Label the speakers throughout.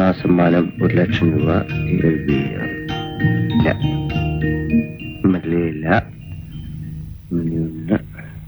Speaker 1: ഒന്നാം സമ്മാനം ഒരു ലക്ഷം രൂപ എഴുതിയ ഇല്ല ഇല്ല ഇല്ല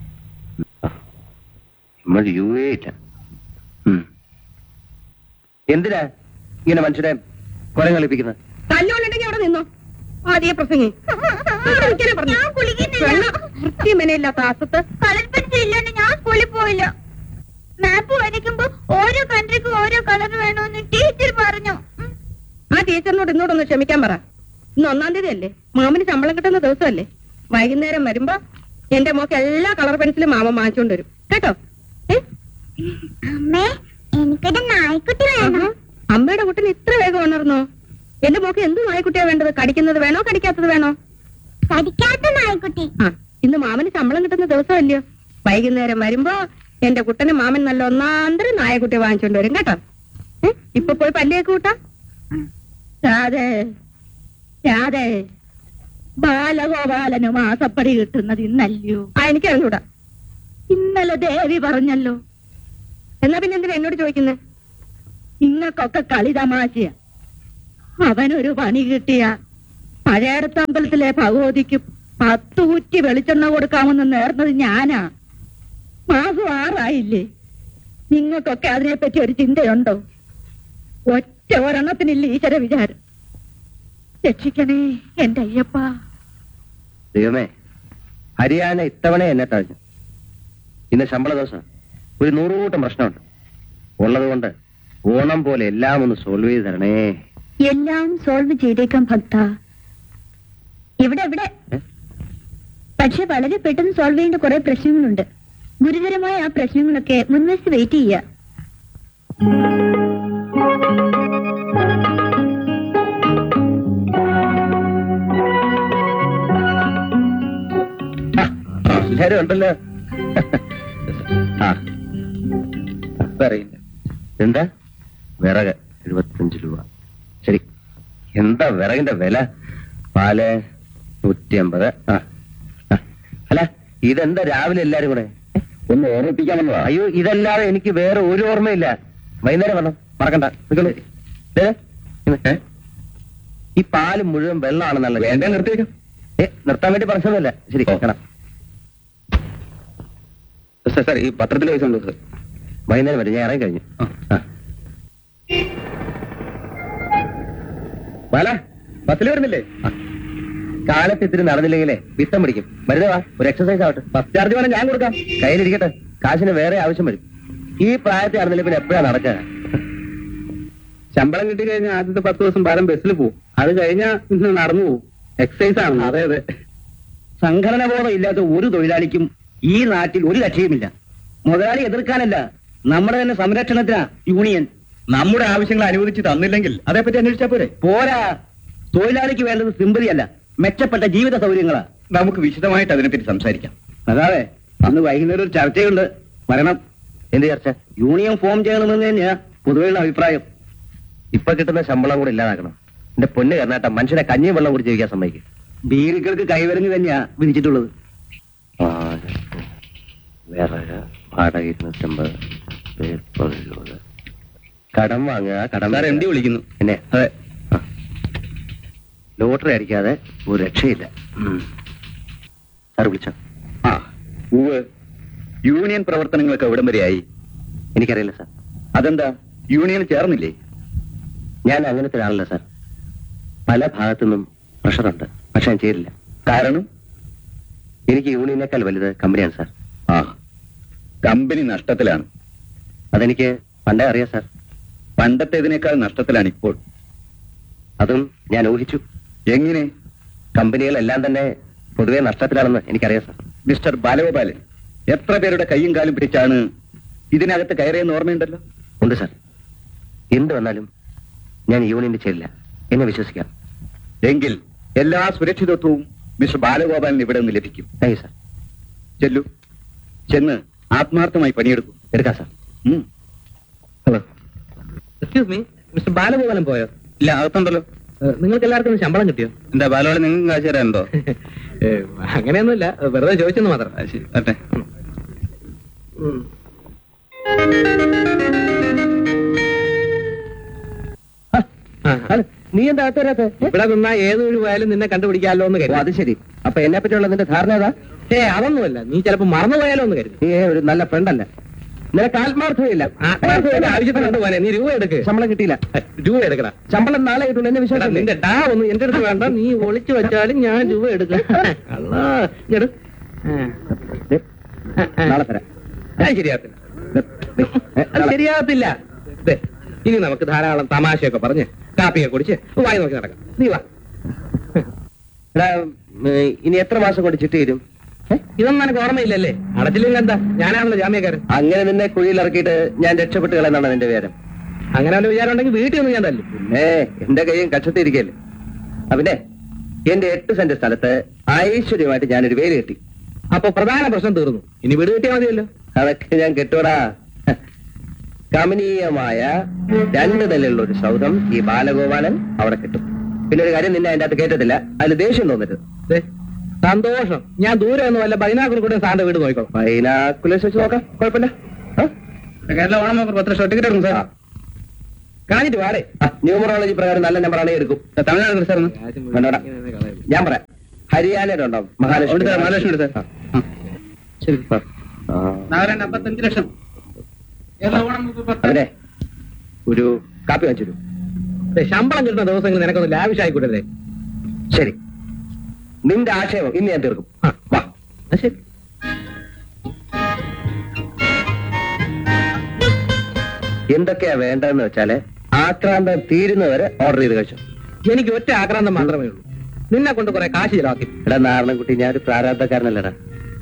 Speaker 1: നമ്മൾ യു എ ഇല്ല ഉം. എന്തിനാ ഇങ്ങനെ മനുഷ്യരെ കൊലം കളിപ്പിക്കുന്നത്
Speaker 2: തല്ലുകൊള്ളുണ്ടെങ്കിൽ അവിടെ നിന്നോ ആദ്യ പ്രസംഗി ഇങ്ങനെ പറഞ്ഞു.
Speaker 3: ഞാൻ കുളിക്കുന്നില്ല.
Speaker 2: വെള്ളം വൃത്തിമെനയില്ലാത്ത ആസത്ത്
Speaker 3: കളർ പെൻസിൽ ഇല്ലാണ്ട് ഞാൻ സ്കൂളിൽ പോയില്ല മാപ്പ് വരയ്ക്കുമ്പോ ഓരോ കൺട്രിക്കും ഓരോ കളർ വേണമെന്ന് ടീച്ചർ പറഞ്ഞു ഉം.
Speaker 2: ആ ടീച്ചറിനോട് ഇന്നോടൊന്ന് ക്ഷമിക്കാൻ പറ ഇന്ന് ഒന്നാം തീയതി അല്ലേ മാമന് ശമ്പളം കിട്ടുന്ന ദിവസമല്ലേ വൈകുന്നേരം വരുമ്പോ എന്റെ മോക്ക് എല്ലാ കളർ പെൻസിലും മാമ വാങ്ങിച്ചുകൊണ്ട് വരും കേട്ടോ ഏ?
Speaker 3: അമ്മേ എനിക്കൊരു നായ്ക്കുട്ടി വേണം
Speaker 2: അമ്മയുടെ കുട്ടിന് ഇത്ര വേഗം ഉണർന്നോ എന്റെ മോക്ക് എന്ത് നായ്ക്കുട്ടിയാ വേണ്ടത് കടിക്കുന്നത് വേണോ കടിക്കാത്തത് വേണോ
Speaker 3: കടിക്കാത്ത നായ്ക്കുട്ടി
Speaker 2: ആ ഇന്ന് മാമന് ശമ്പളം കിട്ടുന്ന ദിവസമല്ലയോ വൈകുന്നേരം വരുമ്പോ എന്റെ കുട്ടന് മാമൻ നല്ല ഒന്നാന്തരം നായക്കുട്ടി വാങ്ങിച്ചോണ്ട് വരും കേട്ടോ ഏ? ഇപ്പൊ പോയി പല്ലിയൊക്കെ കൂട്ടാ രാധേ രാധേ
Speaker 4: ബാലഗോപാലന് മാസപ്പടി കിട്ടുന്നത് ഇന്നല്ലയോ
Speaker 2: ആ എനിക്ക് അറിഞ്ഞൂടാ
Speaker 4: ഇന്നലെ ദേവി പറഞ്ഞല്ലോ
Speaker 2: എന്നാ പിന്നെ എന്തിനാ എന്നോട് ചോദിക്കുന്നത്
Speaker 4: നിങ്ങൾക്കൊക്കെ കളി തമാശയ അവനൊരു പണി കിട്ടിയ പഴയടത്തമ്പലത്തിലെ ഭഗവതിക്ക് പത്ത് കുറ്റി വെളിച്ചെണ്ണ കൊടുക്കാമെന്ന് നേർന്നത് ഞാനാ മാസം ആറായില്ലേ നിങ്ങൾക്കൊക്കെ അതിനെപ്പറ്റി ഒരു ചിന്തയുണ്ടോ ഒറ്റ ഒരെണ്ണത്തിനില്ല ഈശ്വര വിചാരം രക്ഷിക്കണേ എന്റെ അയ്യപ്പ
Speaker 1: ദൈവമേ ഹരിയാന ഇത്തവണ എന്നെ തഴഞ്ഞു ഇന്ന് ശമ്പള ദിവസം ഒരു നൂറുകൂട്ടം പ്രശ്നമുണ്ട് ഉള്ളതുകൊണ്ട് ഓണം പോലെ എല്ലാം ഒന്ന് സോൾവ് ചെയ്ത് തരണേ
Speaker 4: എല്ലാം സോൾവ് ചെയ്തേക്കാം ഭക്ത ഇവിടെ ഇവിടെ
Speaker 1: ഏ?
Speaker 4: പക്ഷെ വളരെ പെട്ടെന്ന് സോൾവ് ചെയ്യേണ്ട കുറെ പ്രശ്നങ്ങളുണ്ട് ഗുരുതരമായ ആ പ്രശ്നങ്ങളൊക്കെ മുൻവശത്ത് വെയിറ്റ് ചെയ്യുക
Speaker 1: എല്ലാരും ഉണ്ടല്ലോ ആ അറിയില്ല എന്താ വിറക് എഴുപത്തഞ്ച് രൂപ ശരി എന്താ വിറകിന്റെ വില പാല് നൂറ്റി അമ്പത് ആ ആ. അല്ല ഇതെന്താ രാവിലെ എല്ലാരും കൂടെ ഒന്ന് ഓർമ്മിപ്പിക്കാൻ വന്നതാ അയ്യോ ഇതല്ലാതെ എനിക്ക് വേറെ ഒരു ഓർമ്മയില്ല വൈകുന്നേരം വരണം മറക്കണ്ട നിങ്ങള് ദേ, ഇന്ന്, ഏ? ഈ പാല് മുഴുവൻ വെള്ളമാണെന്നല്ല വേണ്ട നിർത്തിയേക്കും ഏ നിർത്താൻ വേണ്ടി പറഞ്ഞതല്ല ശരി കാണാം സാർ സാർ ഈ പത്രത്തിൽ പൈസ ഉണ്ടോ സാർ വൈകുന്നേരം വരെ ഞാൻ ഇറങ്ങി കഴിഞ്ഞു ആ. ബാല ബസ്സിൽ വരുന്നില്ലേ കാലത്ത് ഇത്തിരി നടന്നില്ലെങ്കിലേ വിത്തം പിടിക്കും വരുന്നേ വാ ഒരു എക്സസൈസ് ആവട്ടെ ബസ് ചാർജ് വേണം ഞാൻ കൊടുക്കാം കയ്യിലിരിക്കട്ടെ കാശിന് വേറെ ആവശ്യം വരും ഈ പ്രായത്തിൽ നടന്നില്ല പിന്നെ എപ്പോഴാ നടക്കുക
Speaker 5: ശമ്പളം കിട്ടി കഴിഞ്ഞാൽ ആദ്യത്തെ പത്ത് ദിവസം ബാലം ബസ്സിൽ പോകും അത് കഴിഞ്ഞാൽ പിന്നെ നടന്നു പോകും എക്സസൈസ് ആണ് അതെ അതെ
Speaker 1: സംഘടന ബോധം ഇല്ലാത്ത ഒരു തൊഴിലാളിക്കും ഈ നാട്ടിൽ ഒരു രക്ഷയുമില്ല മുതലാളി എതിർക്കാനല്ല നമ്മുടെ തന്നെ സംരക്ഷണത്തിനാ യൂണിയൻ
Speaker 5: നമ്മുടെ ആവശ്യങ്ങൾ അനുവദിച്ച് തന്നില്ലെങ്കിൽ അതേപ്പറ്റി അന്വേഷിച്ചാ പോരെ
Speaker 1: പോരാ തൊഴിലാളിക്ക് വേണ്ടത് സിമ്പതി അല്ല മെച്ചപ്പെട്ട ജീവിത സൗകര്യങ്ങളാ
Speaker 5: നമുക്ക് വിശദമായിട്ട് അതിനെപ്പറ്റി സംസാരിക്കാം
Speaker 1: അതാവേ അന്ന് വൈകുന്നേരം ഒരു ചർച്ചയുണ്ട് വരണം എന്ത് ചർച്ച യൂണിയൻ ഫോം ചെയ്യണമെന്ന് തന്നെയാ പൊതുവെയുള്ള അഭിപ്രായം ഇപ്പൊ കിട്ടുന്ന ശമ്പളം കൂടെ ഇല്ലാതാക്കണം എന്റെ പൊന്ന് കർണാട്ട മനുഷ്യനെ കഞ്ഞിയും വെള്ളം കൂടി ജീവിക്കാൻ സമ്മതിക്കും ബീരുക്കൾക്ക് കൈവരഞ്ഞ് തന്നെയാ വിധിച്ചിട്ടുള്ളത് വിറക് വാടക ഇരുന്നൂറ്റമ്പത് പേപ്പർ ഇരുപത് കടം വാങ്ങുക കടം
Speaker 5: സാർ എം ഡി വിളിക്കുന്നു
Speaker 1: എന്നെ അതെ ലോട്ടറി അടിക്കാതെ ഒരു രക്ഷയില്ല സാർ വിളിച്ചോ
Speaker 5: ആ ഉവ് യൂണിയൻ പ്രവർത്തനങ്ങളൊക്കെ എവിടം വരെയായി
Speaker 1: എനിക്കറിയില്ല സാർ
Speaker 5: അതെന്താ യൂണിയൻ ചേർന്നില്ലേ
Speaker 1: ഞാൻ അങ്ങനത്തെ ഒരാളല്ല സാർ പല ഭാഗത്തു നിന്നും പ്രഷറുണ്ട് പക്ഷെ ഞാൻ ചേരില്ല
Speaker 5: കാരണം
Speaker 1: എനിക്ക് യൂണിയനേക്കാൾ വലുത് കമ്പനിയാണ് സാർ
Speaker 5: ആ കമ്പനി നഷ്ടത്തിലാണ്
Speaker 1: അതെനിക്ക് പണ്ടേ അറിയാം സാർ
Speaker 5: പണ്ടത്തേതിനേക്കാൾ നഷ്ടത്തിലാണ് ഇപ്പോൾ
Speaker 1: അതും ഞാൻ ഊഹിച്ചു
Speaker 5: എങ്ങനെ
Speaker 1: കമ്പനികളെല്ലാം തന്നെ പൊതുവെ നഷ്ടത്തിലാണെന്ന് എനിക്കറിയാം സാർ
Speaker 5: മിസ്റ്റർ ബാലഗോപാലൻ എത്ര പേരുടെ കൈയും കാലും പിടിച്ചാണ് ഇതിനകത്ത് കയറിയെന്ന് ഓർമ്മയുണ്ടല്ലോ
Speaker 1: ഉണ്ട് സാർ എന്ത് വന്നാലും ഞാൻ യൂണിയനിൽ ചേരില്ല എന്നെ വിശ്വസിക്കാം
Speaker 5: എങ്കിൽ എല്ലാ സുരക്ഷിതത്വവും മിസ്റ്റർ ബാലഗോപാലിന് ഇവിടെ നിന്ന് ലഭിക്കും
Speaker 1: താങ്ക് യു സാർ
Speaker 5: ചെല്ലു ചെന്ന് ആത്മാർത്ഥമായി പണിയെടുക്കും
Speaker 1: എടുക്കാം സാർ
Speaker 5: ഉം.
Speaker 1: Hello
Speaker 6: excuse me mister Balagopalan പോയോ
Speaker 5: ഇല്ല അകത്തുണ്ടല്ലോ
Speaker 6: നിങ്ങൾക്ക് എല്ലാവർക്കും ശമ്പളം കിട്ടിയോ
Speaker 5: എന്താ ബാലഗോപാലൻ നിങ്ങൾക്ക് കാശ് തരാനുണ്ടോ
Speaker 6: ഏ, അങ്ങനെയൊന്നുമില്ല വെറുതെ ചോദിച്ചെന്ന് മാത്രം
Speaker 5: ശരി വരട്ടെ
Speaker 6: ആ.
Speaker 1: അല്ല, നീ എന്താ അകത്ത് വരാത്തെ? ഏ?
Speaker 6: ഇവിടെ നിന്നാ ഏത് വഴി പോയാലും നിന്നെ കണ്ടുപിടിക്കാമല്ലോ എന്ന്
Speaker 1: ഓ,
Speaker 6: കരുതി
Speaker 1: അത് ശരി അപ്പൊ എന്നെ പറ്റിയുള്ള നിന്റെ ധാരണ ഏതാ
Speaker 6: ഏ അതൊന്നുമല്ല നീ ചിലപ്പോ മറന്നു പോയാലോ എന്ന് കരുതി
Speaker 1: നീ ഒരു നല്ല ഫ്രണ്ടല്ല നിനക്ക് ആത്മാർത്ഥമില്ല
Speaker 6: ആത്മാർത്ഥതയുടെ ആവശ്യത്തിന് കൊണ്ടുപോകാനെ നീ രൂപ എടുക്ക്
Speaker 1: ശമ്പളം കിട്ടിയില്ല
Speaker 6: ഏ, രൂപ എടുക്കടാ
Speaker 1: ശമ്പളം നാളെ കിട്ടുള്ളൂ എന്നെ
Speaker 6: എടാ,
Speaker 1: വിശ്വാസം
Speaker 6: നിന്റെ ഡാ ഒന്ന് എന്റെ അടുത്ത് വേണ്ട നീ ഒളിച്ചു വെച്ചാലും ഞാൻ രൂപ എടുക്കും അല്ലാ, ഇങ്ങട്. ആ.
Speaker 1: നാളെ തരാം
Speaker 6: അത് ശരിയാകത്തില്ല
Speaker 1: ദേ, ദേ, ഏ,
Speaker 6: അത്
Speaker 1: നാളെ.
Speaker 6: ശരിയാകത്തില്ല ദേ, ഇനി നമുക്ക് ധാരാളം തമാശയൊക്കെ പറഞ്ഞ് കാപ്പിയൊക്കെ കുടിച്ച് വായി നോക്കി നടക്കാം നീ വാ
Speaker 1: എടാ, ഉം, ഇനി എത്ര മാസം കൊണ്ട് ചിട്ടി തരും ഏ?
Speaker 6: ഇതൊന്നും എനിക്ക് ഓർമ്മയില്ലല്ലേ അടച്ചില്ലെങ്കിൽ എന്താ ഞാനാണല്ലോ ജാമ്യക്കാരൻ
Speaker 1: അങ്ങനെ നിന്നെ കുഴിയിൽ ഇറക്കിയിട്ട് ഞാൻ രക്ഷപ്പെട്ട് കളയെന്നാണ് നിന്റെ വിചാരം
Speaker 6: അങ്ങനെ വല്ല വിചാരം ഉണ്ടെങ്കിൽ വീട്ടിൽ ഒന്ന് ഞാൻ തല്ലും
Speaker 1: പിന്നെ എന്റെ കൈയും കക്ഷത്തിരിക്കല്ലേ അതിനെ എന്റെ എട്ട് സെന്റ് സ്ഥലത്ത് ഐശ്വര്യമായിട്ട് ഞാനൊരു വേല് കെട്ടി
Speaker 6: അപ്പൊ പ്രധാന പ്രശ്നം തീർന്നു ഇനി വീട് കിട്ടിയാൽ മതിയല്ലോ
Speaker 1: അതൊക്കെ ഞാൻ കെട്ടൂടാ കമനീയമായ രണ്ട് നിലയുള്ള ഒരു സൗധം ഈ ബാലഗോപാലൻ അവിടെ കിട്ടും പിന്നെ ഒരു കാര്യം നിന്നെ അതിന്റെ അകത്ത് കേട്ടത്തില്ല അതിൽ ദേഷ്യം തോന്നരുത്
Speaker 6: ദേ, സന്തോഷം ഞാൻ ദൂരെ ഒന്നും വല്ല ബൈനാക്കുറി കൂടെ സാറിന്റെ വീട് നോക്കിക്കോളാം
Speaker 1: ബൈനാക്കുലേഴ്സ് വെച്ച് നോക്കാം കുഴപ്പമില്ല ആ?
Speaker 6: കേരള ഓണം ഓഫർ പത്ത് ലക്ഷം ടിക്കറ്റ് എടുക്കും സാർ കാണിട്ട് വാടേ
Speaker 1: ആ, ന്യൂമറോളജി പ്രകാരം നല്ല നമ്പറാണ് എടുക്കും
Speaker 6: തമിഴ്നാട് സാർ
Speaker 1: വേണ്ട, വേണ്ട. ഞാൻ പറയാം ഹരിയാനയുടെ ഉണ്ടോ മഹാലക്ഷ്മി
Speaker 6: മഹാലക്ഷ്മി എടുത്തേ.
Speaker 1: ആ.
Speaker 6: ശരി
Speaker 1: ആ.
Speaker 6: നാരായണ അമ്പത്തഞ്ച് ലക്ഷം കേരള ഓണം ഓഫർ പത്ത്
Speaker 1: അതിനെ ഒരു കാപ്പി വാങ്ങിച്ചു
Speaker 6: ദേ, ശമ്പളം കിട്ടുന്ന ദിവസങ്ങൾ നിനക്കൊന്ന് ലാവിഷായിക്കൂടല്ലേ
Speaker 1: ശരി നിന്റെ ആശയം ഇന്ന് ഞാൻ തീർക്കും
Speaker 6: ആ.
Speaker 1: വാ
Speaker 6: ശരി
Speaker 1: എന്തൊക്കെയാ വേണ്ടതെന്ന് വെച്ചാല് ആക്രാന്തം തീരുന്നവരെ ഓർഡർ ചെയ്ത് കഴിച്ചു
Speaker 6: എനിക്ക് ഒറ്റ ആക്രാന്തം മാത്രമേ ഉള്ളൂ നിന്നെ കൊണ്ട് കുറെ കാശ് ചിലവാക്കി
Speaker 1: എടാ നാരണക്കുട്ടി ഞാനൊരു പ്രാരാബ്ധക്കാരനല്ലടാ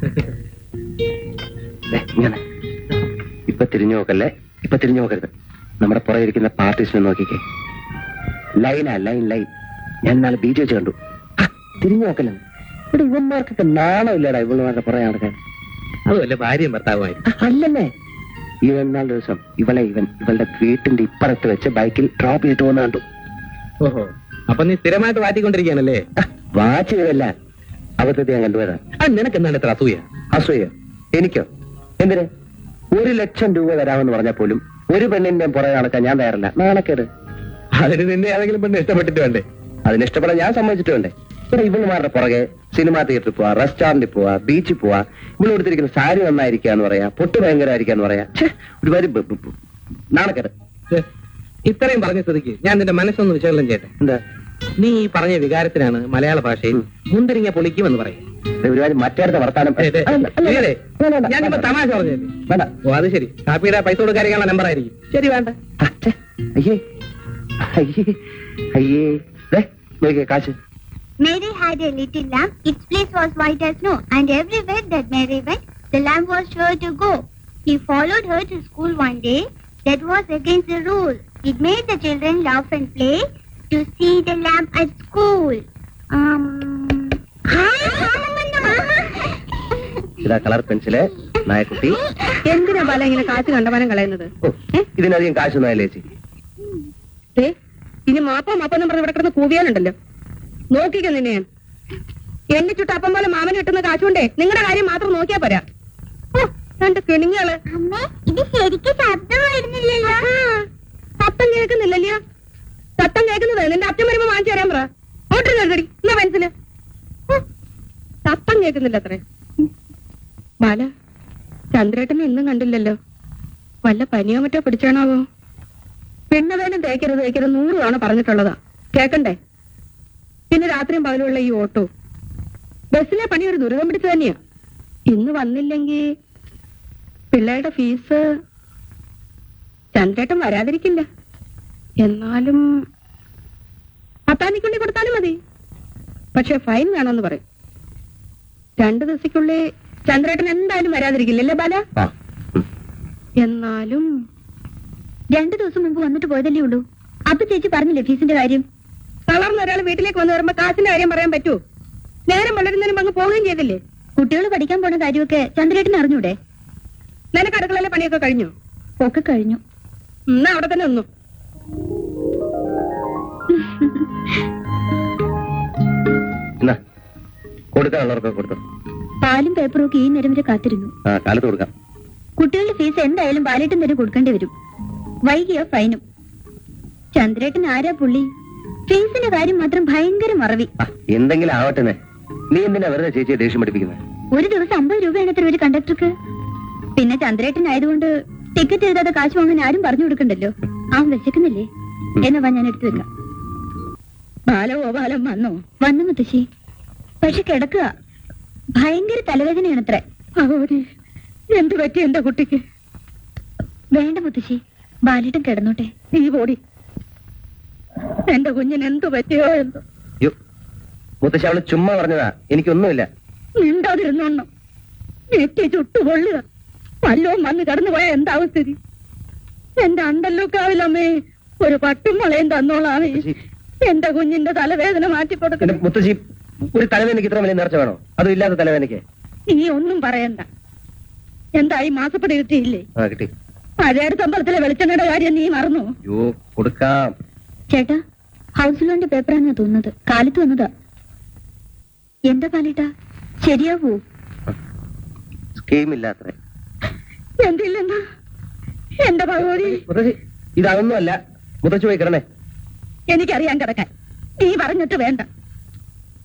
Speaker 1: ദേ, ഇങ്ങനെ ഇപ്പൊ തിരിഞ്ഞു നോക്കല്ലേ ഇപ്പൊ തിരിഞ്ഞു നോക്കരുത് നമ്മുടെ പുറകെ ഇരിക്കുന്ന പാർട്ടീസിനെ നോക്കിക്കേ ലൈനാ ലൈൻ ലൈൻ ഞാൻ ഇന്നാളെ ബീച്ച് വെച്ച് കണ്ടു ആ, തിരിഞ്ഞു നോക്കല്ലേ ഇവിടെ ഇവന്മാർക്കൊക്കെ നാണമില്ലടാ ഇവളുമാരുടെ പുറകെ നടക്കാൻ
Speaker 6: അത് വല്ല ഭാര്യയും ഭർത്താവുമായി
Speaker 1: ആ, അല്ലല്ലേ ഇവൻ നാല് ദിവസം ഇവളെ ഇവൻ ഇവളുടെ വീട്ടിന്റെ ഇപ്പുറത്ത് വെച്ച് ബൈക്കിൽ ഡ്രോപ്പ് ചെയ്തിട്ട് പോകുന്ന കണ്ടു
Speaker 6: ഓഹോ അപ്പൊ നീ സ്ഥിരമായിട്ട് വാറ്റിക്കൊണ്ടിരിക്കുകയാണല്ലേ
Speaker 1: ആ, വാച്ച് ചെയ്തല്ല അബദ്ധത്തെ ഞാൻ കണ്ടുപോയതാ
Speaker 6: അത് നിനക്ക് എന്താണ് ഇത്ര അസൂയ
Speaker 1: അസൂയ എനിക്കോ എന്തിന് ഒരു ലക്ഷം രൂപ തരാമെന്ന് പറഞ്ഞാൽ പോലും ഒരു പെണ്ണിന്റെ പുറകെ നടക്കാൻ ഞാൻ തയ്യാറല്ല നാണക്കേട്
Speaker 6: അതിന് നിന്നെ ഏതെങ്കിലും പെണ്ണ് ഇഷ്ടപ്പെട്ടിട്ട് വേണ്ടേ
Speaker 1: അതിന് ഇഷ്ടപ്പെടാൻ ഞാൻ സമ്മതിച്ചിട്ട് വേണ്ടേ ഇവിടെ ഇവളുമാരുടെ പുറകെ സിനിമാ തിയേറ്ററിൽ പോവാ റെസ്റ്റോറന്റിൽ പോവാ ബീച്ചിൽ പോവാ ഇവിടെ കൊടുത്തിരിക്കുന്ന സാരി നന്നായിരിക്കാന്ന് പറയാ പൊട്ട് ഭയങ്കരമായിരിക്കാന്ന് പറയാ ഛെ, ഒരുപാട് ബ- ബ- ബ- നാണക്കേട്
Speaker 6: ഛെ, ഇത്രയും പറഞ്ഞ സ്ഥിതിക്ക് ഞാൻ നിന്റെ മനസ്സൊന്ന് വിശകലനം ചെയ്യട്ടെ
Speaker 1: എന്താ
Speaker 6: നീ ഈ പറഞ്ഞ വികാരത്തിനാണ് മലയാള ഭാഷയിൽ മുന്തിരിങ്ങ പൊളിക്കുമെന്ന് പറയും
Speaker 1: ദേ, ഒരുപാട് മറ്റേടത്തെ വർത്താനം
Speaker 6: ഏ, ദേ,
Speaker 1: അല്ല, അല്ല,
Speaker 6: ഇല്ലേ?
Speaker 1: വേണ്ട, വേണ്ട,
Speaker 6: ഞാൻ ഇപ്പൊ
Speaker 1: വേണ്ട.
Speaker 6: തമാശ പറഞ്ഞല്ലേ
Speaker 1: വേണ്ട
Speaker 6: ഓ അത് ശരി കാപ്പിയുടെ പൈസ കൊടുക്കാനുള്ള നമ്പർ ആയിരിക്കും ശരി വേണ്ട
Speaker 1: ആ, ഛെ, അയ്യേ അയ്യേ അയ്യേ ദേ, നോക്കിയേ കാശ്
Speaker 3: Mary had a little lamb. Its place was white as snow, and everywhere that Mary went, the lamb was sure to go. He followed her to school one day. That was against the rule. It made the children laugh and play to see the lamb at school. Um.
Speaker 1: ഇതാ colour pencil നായക്കുട്ടി
Speaker 2: എന്തിനാ ബാല ഇങ്ങനെ കാശ് കണ്ടമാനം കളയുന്നത്
Speaker 1: ഓ, ഇതിനധികം കാശൊന്നും ആയില്ലേ ചേച്ചി
Speaker 2: ഏ ഇനി മാപ്പ മാപ്പെന്നും പറഞ്ഞ് ഇവിടെ കിടന്ന് കൂവിയാലുണ്ടല്ലോ നോക്കിക്കോ നിന്നെ ഞാൻ എന്നെ ചുട്ട അപ്പം പോലെ മാമന് കിട്ടുന്ന കാശുകൊണ്ടേ നിങ്ങളുടെ കാര്യം മാത്രം നോക്കിയാ പോരാ ഓ, രണ്ട് കിണിങ്ങള്
Speaker 3: അമ്മേ ഇത് ശരിക്കും ശബ്ദം വരുന്നില്ലല്ലോ
Speaker 2: സത്തം കേൾക്കുന്നില്ലല്ലോ സത്തം കേൾക്കുന്നത് നിന്റെ അച്ഛൻ വരുമ്പോ വാങ്ങിച്ചു തരാൻ പറ ഓട്ടർ കേൾക്കടി എന്നാ പെൻസില് ഓ, സത്തം കേൾക്കുന്നില്ല അത്രേ ബാല ചന്ദ്രേട്ടനെ ഇന്നും കണ്ടില്ലല്ലോ വല്ല പനിയോ മറ്റോ പിടിച്ചാണാവോ പെണ്ണവേനും തേക്കരുത് തേക്കരുത് നൂറ് തവണ പറഞ്ഞിട്ടുള്ളതാ കേക്കണ്ടേ പിന്നെ രാത്രിയും പകലുള്ള ഈ ഓട്ടോ ബസ്സിലെ പണി ഒരു ദുരിതം പിടിച്ചു തന്നെയാ ഇന്ന് വന്നില്ലെങ്കിൽ പിള്ളേരുടെ ഫീസ് ചന്ദ്രേട്ടൻ വരാതിരിക്കില്ല എന്നാലും പത്താനിക്കുള്ളി കൊടുത്താലും മതി പക്ഷെ ഫൈൻ വേണമെന്ന് പറയും രണ്ടു ദിവസക്കുള്ളിൽ ചന്ദ്രേട്ടൻ എന്തായാലും വരാതിരിക്കില്ലല്ലേ ബാല
Speaker 1: ആ ഉം.
Speaker 2: എന്നാലും
Speaker 4: രണ്ടു ദിവസം മുമ്പ് വന്നിട്ട് പോയതല്ലേ ഉള്ളൂ അപ്പൊ ചേച്ചി പറഞ്ഞില്ലേ ഫീസിന്റെ കാര്യം
Speaker 2: തളർന്ന ഒരാൾ വീട്ടിലേക്ക് വന്നു വരുമ്പോ കാശിന്റെ കാര്യം പറയാൻ പറ്റുമോ നേരം വളരുന്നതിനും അങ്ങ് പോവുകയും ചെയ്തില്ലേ
Speaker 4: കുട്ടികൾ പഠിക്കാൻ പോണ കാര്യമൊക്കെ ചന്ദ്രേട്ടന് അറിഞ്ഞൂടെ
Speaker 2: നിനക്ക് അടുക്കളയിലെ പണിയൊക്കെ കഴിഞ്ഞു
Speaker 4: ഒക്കെ കഴിഞ്ഞു
Speaker 2: എന്നാ അവിടെ തന്നെ നിന്നു
Speaker 1: എന്നാ കൊടുക്കാനുള്ളവർക്ക് കൊടുത്തു
Speaker 4: പാലും പേപ്പറും ഒക്കെ ഈ നേരം വരെ കാത്തിരുന്നു
Speaker 1: ആ കാലത്ത് കൊടുക്കാം
Speaker 4: കുട്ടികളുടെ ഫീസ് എന്തായാലും ബാലേട്ടൻ തന്നെ കൊടുക്കേണ്ടി വരും വൈകിയ ഫൈനും ചന്ദ്രേട്ടൻ ആരാ പുള്ളി ഫീസിന്റെ കാര്യം മാത്രം ഭയങ്കര മറവി
Speaker 1: ആ, എന്തെങ്കിലും ആവട്ടെ നീ എന്തിനാ വെറുതെ ചേച്ചിയെ ദേഷ്യം പഠിപ്പിക്കുന്നത്
Speaker 4: ഒരു ദിവസം അമ്പത് രൂപയാണ് എത്ര ഒരു കണ്ടക്ടർക്ക് പിന്നെ ചന്ദ്രേട്ടൻ ആയതുകൊണ്ട് ടിക്കറ്റ് എഴുതാതെ കാശ് വാങ്ങാൻ ആരും പറഞ്ഞു കൊടുക്കണ്ടല്ലോ ആ വിശക്കുന്നില്ലേ എന്നാ വാ ഞാൻ എടുത്തു വെക്കാം
Speaker 2: ബാലഗോപാലം വന്നോ
Speaker 4: വന്നു മുത്തശ്ശി പക്ഷെ കിടക്കുക ഭയങ്കര തലവേദനയാണത്രേ
Speaker 2: ഭഗവതി എന്തു പറ്റി എന്റെ കുട്ടിക്ക്
Speaker 4: വേണ്ട മുത്തശ്ശി ബാലേട്ടൻ കിടന്നോട്ടെ
Speaker 2: നീ പോടി എന്റെ കുഞ്ഞിന് എന്തു പറ്റിയോ എന്തോ
Speaker 1: യ്യോ, മുത്തശ്ശി അവള് ചുമ്മാ പറഞ്ഞതാ എനിക്കൊന്നുമില്ല
Speaker 2: മിണ്ടാതിരുന്നോണം നെറ്റി ചുട്ടുകൊള്ളുക വല്ലവും വന്ന് കിടന്നു പോയ എന്താവും സ്ഥിതി എന്റെ അണ്ടല്ലോ കാവിലമ്മേ ഒരു പട്ടും മുളയും തന്നോളാമേ
Speaker 1: മുത്തശ്ശി.
Speaker 2: എന്റെ കുഞ്ഞിന്റെ തലവേദന മാറ്റി
Speaker 1: എന്റെ
Speaker 2: കൊടുക്കണം
Speaker 1: മുത്തശ്ശി ഒരു തലവേദനയ്ക്ക് ഇത്ര വലിയ നേർച്ച വേണോ അതും ഇല്ലാത്ത തലവേദനയ്ക്ക്
Speaker 2: നീ ഒന്നും പറയണ്ട എന്തായി മാസപ്പടി കിട്ടിയില്ലേ
Speaker 1: ആ കിട്ടി
Speaker 2: പഴയുടെ അമ്പലത്തിലെ വെളിച്ചെണ്ണയുടെ കാര്യം നീ മറന്നു
Speaker 1: യോ കൊടുക്കാം
Speaker 4: ചേട്ടാ ഹൗസ് ലോണിന്റെ പേപ്പറാണെന്നാ തോന്നുന്നത് കാലത്ത് വന്നതാ എന്താ കാലേട്ടാ ശരിയാവൂ
Speaker 1: സ്കീമില്ലാത്ര
Speaker 2: എന്തില്ലെന്നാ എന്റെ ഭഗവതി
Speaker 1: മുത്തശ്ശി ഇതൊന്നുമല്ല മുത്തശ്ശി പോയി കിടന്നേ
Speaker 2: എനിക്കറിയാൻ കിടക്കാൻ നീ പറഞ്ഞിട്ട് വേണ്ട